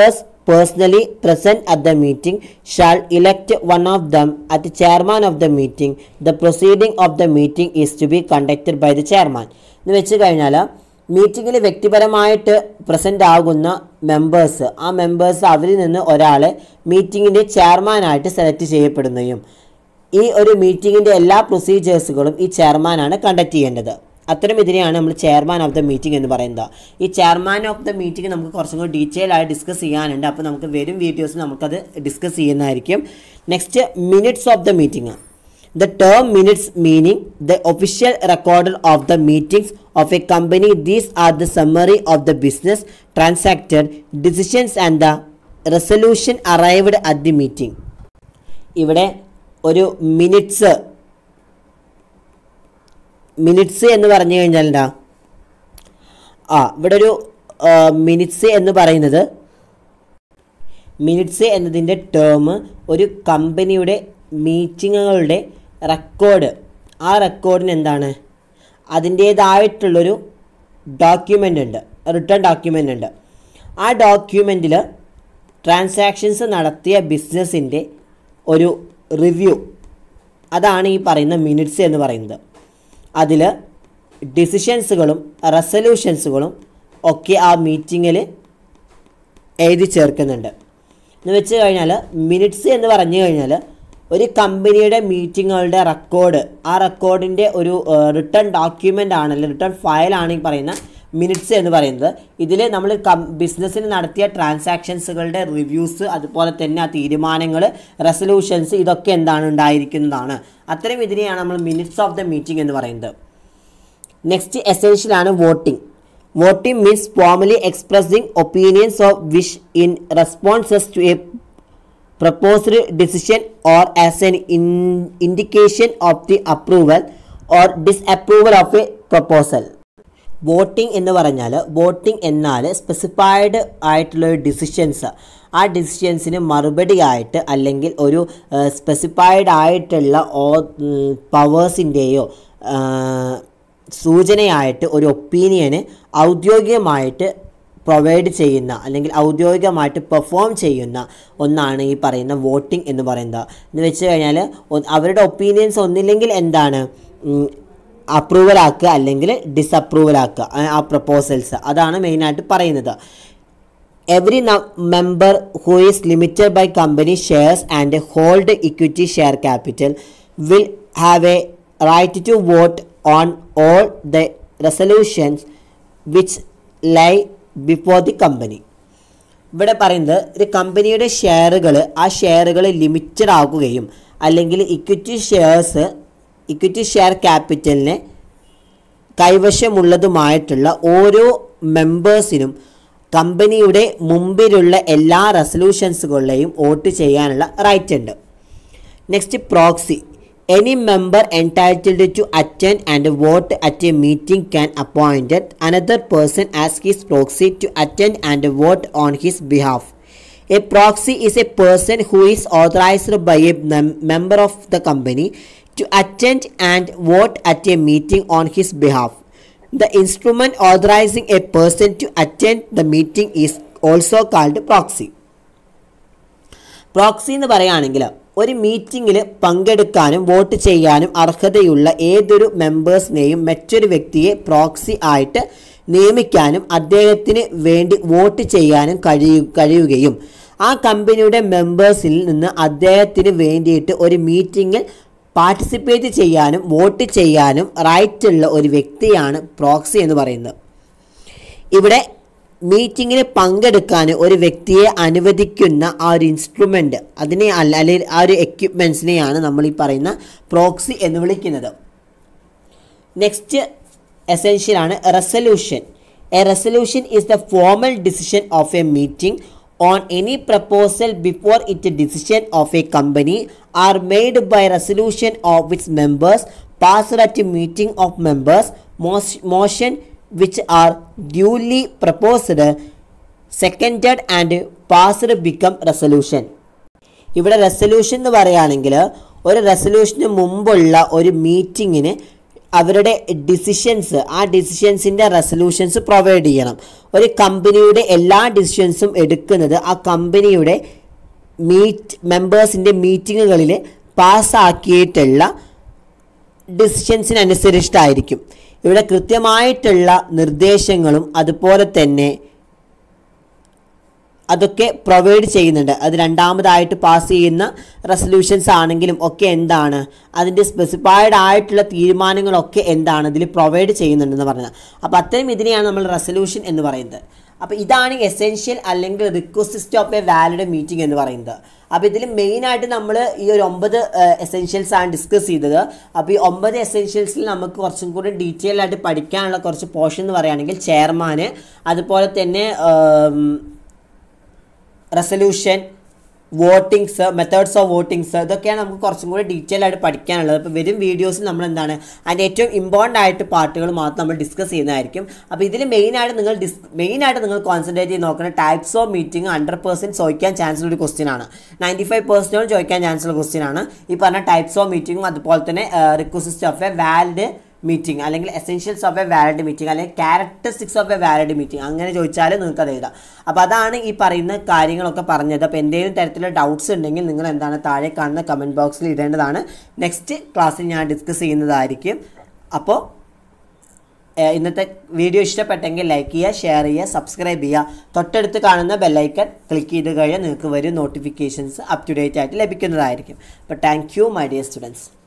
personally present at the meeting shall elect one of them as the chairman of the meeting. The proceeding of the meeting is to be conducted by the chairman. എന്ന് വെച്ച് കഴിഞ്ഞാൽ മീറ്റിങ്ങിൽ വ്യക്തിപരമായിട്ട് പ്രസൻ്റ് ആകുന്ന മെമ്പേഴ്സ് ആ മെമ്പേഴ്സ് അവരിൽ നിന്ന് ഒരാളെ മീറ്റിങ്ങിൻ്റെ ചെയർമാനായിട്ട് സെലക്ട് ചെയ്യപ്പെടുന്നതും ഈ ഒരു മീറ്റിങ്ങിൻ്റെ എല്ലാ പ്രൊസീജിയേഴ്സുകളും ഈ ചെയർമാനാണ് കണ്ടക്ട് ചെയ്യേണ്ടത് അത്തരം ഇതിനെയാണ് നമ്മൾ ചെയർമാൻ ഓഫ് ദ മീറ്റിംഗ് എന്ന് പറയുന്നത് ഈ ചെയർമാൻ ഓഫ് ദ മീറ്റിംഗ് നമുക്ക് കുറച്ചും കൂടി ഡീറ്റെയിൽ ആയി ഡിസ്കസ് ചെയ്യാനുണ്ട് അപ്പോൾ നമുക്ക് വരും വീഡിയോസിൽ നമുക്കത് ഡിസ്കസ് ചെയ്യുന്നതായിരിക്കും next minutes of the meeting the term minutes meaning the official recorder of the meetings of a company these are the summary of the business transacted decisions and the resolution arrived at the meeting ഇവിടെ ഒരു മിനിറ്റ്സ് മിനിറ്റ്സ് എന്ന് പറഞ്ഞു കഴിഞ്ഞാൽ എന്താ ആ ഇവിടെ ഒരു മിനിറ്റ്സ് എന്ന് പറയുന്നത് മിനിറ്റ്സ് എന്നതിൻ്റെ ടേം ഒരു കമ്പനിയുടെ മീറ്റിങ്ങുകളുടെ റെക്കോർഡ് ആ റെക്കോർഡിന് എന്താണ് അതിൻ്റേതായിട്ടുള്ളൊരു ഡോക്യുമെൻ്റ് ഉണ്ട് റിട്ടേൺ ഡോക്യുമെൻ്റ് ഉണ്ട് ആ ഡോക്യുമെൻറ്റിൽ ട്രാൻസാക്ഷൻസ് നടത്തിയ ബിസിനസ്സിൻ്റെ ഒരു റിവ്യൂ അതാണ് ഈ പറയുന്ന മിനിറ്റ്സ് എന്ന് പറയുന്നത് അതിൽ ഡിസിഷൻസുകളും റെസൊല്യൂഷൻസുകളും ഒക്കെ ആ മീറ്റിങ്ങിൽ എഴുതി ചേർക്കുന്നുണ്ട് എന്ന് വെച്ച് കഴിഞ്ഞാൽ മിനിറ്റ്സ് എന്ന് പറഞ്ഞു കഴിഞ്ഞാൽ ഒരു കമ്പനിയുടെ മീറ്റിങ്ങുകളുടെ റെക്കോർഡ് ആ റെക്കോർഡിൻ്റെ ഒരു റിട്ടേൺ ഡോക്യുമെൻ്റ് ആണല്ലോ റിട്ടേൺ ഫയലാണ് ഈ പറയുന്ന മിനിറ്റ്സ് എന്ന് പറയുന്നത് ഇതിൽ നമ്മൾ കം ബിസിനസ്സിന് നടത്തിയ ട്രാൻസാക്ഷൻസുകളുടെ റിവ്യൂസ് അതുപോലെ തന്നെ ആ തീരുമാനങ്ങൾ റെസൊല്യൂഷൻസ് ഇതൊക്കെ എന്താണ് ഉണ്ടായിരിക്കുന്നതാണ് അത്തരം ഇതിനെയാണ് നമ്മൾ മിനിറ്റ്സ് ഓഫ് ദ മീറ്റിംഗ് എന്ന് പറയുന്നത് നെക്സ്റ്റ് എസെൻഷ്യലാണ് voting voting means formally expressing opinions of wish in responses to a proposed decision or as an indication of the approval or disapproval of a proposal voting എന്ന് പറഞ്ഞാൽ വോട്ടിംഗ് എന്നാൽ സ്പെസിഫൈഡ് ആയിട്ടുള്ള ഡിസിഷൻസ് ആ ഡിസിഷൻസിന് മറുപടി ആയിട്ട് അല്ലെങ്കിൽ ഒരു സ്പെസിഫൈഡ് ആയിട്ടുള്ള ഓ പവേഴ്സിൻ്റെയോ സൂചനയായിട്ട് ഒരു ഒപ്പീനിയന് ഔദ്യോഗികമായിട്ട് പ്രൊവൈഡ് ചെയ്യുന്ന അല്ലെങ്കിൽ ഔദ്യോഗികമായിട്ട് പെർഫോം ചെയ്യുന്ന ഒന്നാണ് ഈ പറയുന്ന വോട്ടിംഗ് എന്ന് പറയുന്നത് എന്ന് വെച്ച് കഴിഞ്ഞാൽ അവരുടെ ഒപ്പീനിയൻസ് ഒന്നില്ലെങ്കിൽ എന്താണ് അപ്രൂവൽ ആക്കുക അല്ലെങ്കിൽ ഡിസപ്രൂവൽ ആക്കുക ആ പ്രപ്പോസൽസ് അതാണ് മെയിനായിട്ട് പറയുന്നത് every member who is limited by company shares and hold equity share capital will have a right to vote on all the resolutions which lie before the company ഇവിടെ പറയുന്നത് ഒരു കമ്പനിയുടെ ഷെയറുകൾ ആ ഷെയറുകൾ ലിമിറ്റഡ് ആക്കുകയും അല്ലെങ്കിൽ ഇക്വിറ്റി ഷെയർസ് ഇക്വിറ്റി ഷെയർ ക്യാപിറ്റലിനെ കൈവശമുള്ളതുമായിട്ടുള്ള ഓരോ മെമ്പേഴ്സിനും കമ്പനിയുടെ മുമ്പിലുള്ള എല്ലാ റെസൊല്യൂഷൻസുകളിലെയും വോട്ട് ചെയ്യാനുള്ള റൈറ്റ് ഉണ്ട് next proxy any member entitled to attend and vote at a meeting can appointed another person as his proxy to attend and vote on his behalf A proxy is a person who is authorized by a mem- member of the company to attend and vote at a meeting on his behalf. The instrument authorizing a person to attend the meeting is also called proxy. Proxy എന്ന് പറയുകയാണെങ്കിൽ ഒരു മീറ്റിങ്ങിൽ പങ്കെടുക്കാനും വോട്ട് ചെയ്യാനും അർഹതയുള്ള ഏതൊരു മെമ്പേഴ്സിനെയും മറ്റൊരു വ്യക്തിയെ പ്രോക്സി ആയിട്ട് നിയമിക്കാനും അദ്ദേഹത്തിന് വേണ്ടി വോട്ട് ചെയ്യാനും കഴിയു കഴിയുകയും ആ കമ്പനിയുടെ മെമ്പേഴ്സിൽ നിന്ന് അദ്ദേഹത്തിന് വേണ്ടിയിട്ട് ഒരു മീറ്റിങ്ങിൽ പാർട്ടിസിപ്പേറ്റ് ചെയ്യാനും വോട്ട് ചെയ്യാനും റൈറ്റ് ഉള്ള ഒരു വ്യക്തിയാണ് പ്രോക്സി എന്ന് പറയുന്നത് ഇവിടെ മീറ്റിങ്ങിന് പങ്കെടുക്കാൻ ഒരു വ്യക്തിയെ അനുവദിക്കുന്ന ആ ഒരു ഇൻസ്ട്രുമെൻ്റ് അതിനെ അല്ല അല്ലെങ്കിൽ ആ ഒരു എക്യുപ്മെൻസിനെയാണ് നമ്മൾ ഈ പറയുന്ന പ്രോക്സി എന്ന് വിളിക്കുന്നത് നെക്സ്റ്റ് എസെൻഷ്യൽ ആണ് resolution a resolution is the formal decision of a meeting on any proposal before it decision of a company are made by resolution of its members passed at meeting of members motion which are duly proposed seconded and passed become resolution ഇവിടെ റെസൊല്യൂഷൻ എന്ന് പറയുകയാണെങ്കിൽ ഒരു റെസൊല്യൂഷന് മുമ്പുള്ള ഒരു മീറ്റിങ്ങിന് അവരുടെ ഡിസിഷൻസ് ആ ഡിസിഷൻസിൻ്റെ റെസൊല്യൂഷൻസ് പ്രൊവൈഡ് ചെയ്യണം ഒരു കമ്പനിയുടെ എല്ലാ ഡിസിഷൻസും എടുക്കുന്നത് ആ കമ്പനിയുടെ മീറ്റ് മെമ്പേഴ്സിൻ്റെ മീറ്റിങ്ങുകളിൽ പാസ്സാക്കിയിട്ടുള്ള ഡിസിഷൻസിനനുസരിച്ചിട്ടായിരിക്കും ഇവിടെ കൃത്യമായിട്ടുള്ള നിർദ്ദേശങ്ങളും അതുപോലെ തന്നെ അതൊക്കെ പ്രൊവൈഡ് ചെയ്യുന്നുണ്ട് അത് രണ്ടാമതായിട്ട് പാസ് ചെയ്യുന്ന റെസൊല്യൂഷൻസ് ആണെങ്കിലും ഒക്കെ എന്താണ് അതിൻ്റെ സ്പെസിഫൈഡ് ആയിട്ടുള്ള തീരുമാനങ്ങളൊക്കെ എന്താണ് ഇതിൽ പ്രൊവൈഡ് ചെയ്യുന്നുണ്ടെന്ന് പറഞ്ഞത് അപ്പോൾ അത്തരം ഇതിനെയാണ് നമ്മൾ റെസൊല്യൂഷൻ എന്ന് പറയുന്നത് അപ്പോൾ ഇതാണ് എസെൻഷ്യൽ അല്ലെങ്കിൽ request of a valid meeting എന്ന് പറയുന്നത് അപ്പോൾ ഇതിൽ മെയിനായിട്ട് നമ്മൾ ഈ ഒരു ഒമ്പത് എസെൻഷ്യൽസ് ആണ് ഡിസ്കസ് ചെയ്തത് അപ്പോൾ ഈ ഒമ്പത് എസെൻഷ്യൽസിൽ നമുക്ക് കുറച്ചും കൂടി ഡീറ്റെയിൽ ആയിട്ട് പഠിക്കാനുള്ള കുറച്ച് പോർഷൻ എന്ന് പറയുകയാണെങ്കിൽ ചെയർമാന് അതുപോലെ തന്നെ resolution votings methods of votings ഇതൊക്കെയാണ് നമുക്ക് കുറച്ചും കൂടി ഡീറ്റെയിൽ ആയിട്ട് പഠിക്കാനുള്ളത് അപ്പോൾ വരും വീഡിയോസിൽ നമ്മൾ എന്താണ് അതിൻ്റെ ഏറ്റവും ഇമ്പോർട്ടൻ്റ് ആയിട്ട് പാർട്ടുകൾ മാത്രം നമ്മൾ ഡിസ്കസ് ചെയ്യുന്നതായിരിക്കും അപ്പോൾ ഇതിൽ മെയിനായിട്ട് നിങ്ങൾ ഡിസ് മെയിനായിട്ട് നിങ്ങൾ കോൺസെൻട്രേറ്റ് ചെയ്ത് നോക്കുന്ന types of meeting hundred percent ചോദിക്കാൻ ചാൻസ് ഉള്ള ഒരു ക്വസ്റ്റ്യൻ ആണ് നയൻറ്റി ഫൈവ് പെർസെൻറ്റോട് ചോദിക്കാൻ ചാൻസ് ഉള്ള ക്വസ്റ്റ്യൻ ആണ് ഈ പറഞ്ഞ ടൈപ്സ് ഓഫ് മീറ്റിംഗും അതുപോലെ തന്നെ request of a valid meeting അല്ലെങ്കിൽ essentials of a valid meeting അല്ലെങ്കിൽ characteristics of a valid meeting അങ്ങനെ ചോദിച്ചാൽ നിങ്ങൾക്ക് അത് എഴുതാം അപ്പോൾ അതാണ് ഈ പറയുന്ന കാര്യങ്ങളൊക്കെ പറഞ്ഞത് അപ്പോൾ എന്തെങ്കിലും തരത്തിലുള്ള ഡൗട്ട്സ് ഉണ്ടെങ്കിൽ നിങ്ങൾ എന്താണ് താഴെ കാണുന്ന കമൻറ്റ് ബോക്സിൽ ഇടേണ്ടതാണ് നെക്സ്റ്റ് ക്ലാസ്സിൽ ഞാൻ ഡിസ്കസ് ചെയ്യുന്നതായിരിക്കും അപ്പോൾ ഇന്നത്തെ വീഡിയോ ഇഷ്ടപ്പെട്ടെങ്കിൽ ലൈക്ക് ചെയ്യുക ഷെയർ ചെയ്യുക സബ്സ്ക്രൈബ് ചെയ്യുക തൊട്ടടുത്ത് കാണുന്ന ബെല്ലൈക്കൺ ക്ലിക്ക് ചെയ്ത് കഴിഞ്ഞാൽ നിങ്ങൾക്ക് വരും നോട്ടിഫിക്കേഷൻസ് അപ് ടു ഡേറ്റ് ആയിട്ട് ലഭിക്കുന്നതായിരിക്കും അപ്പോൾ thank you my dear students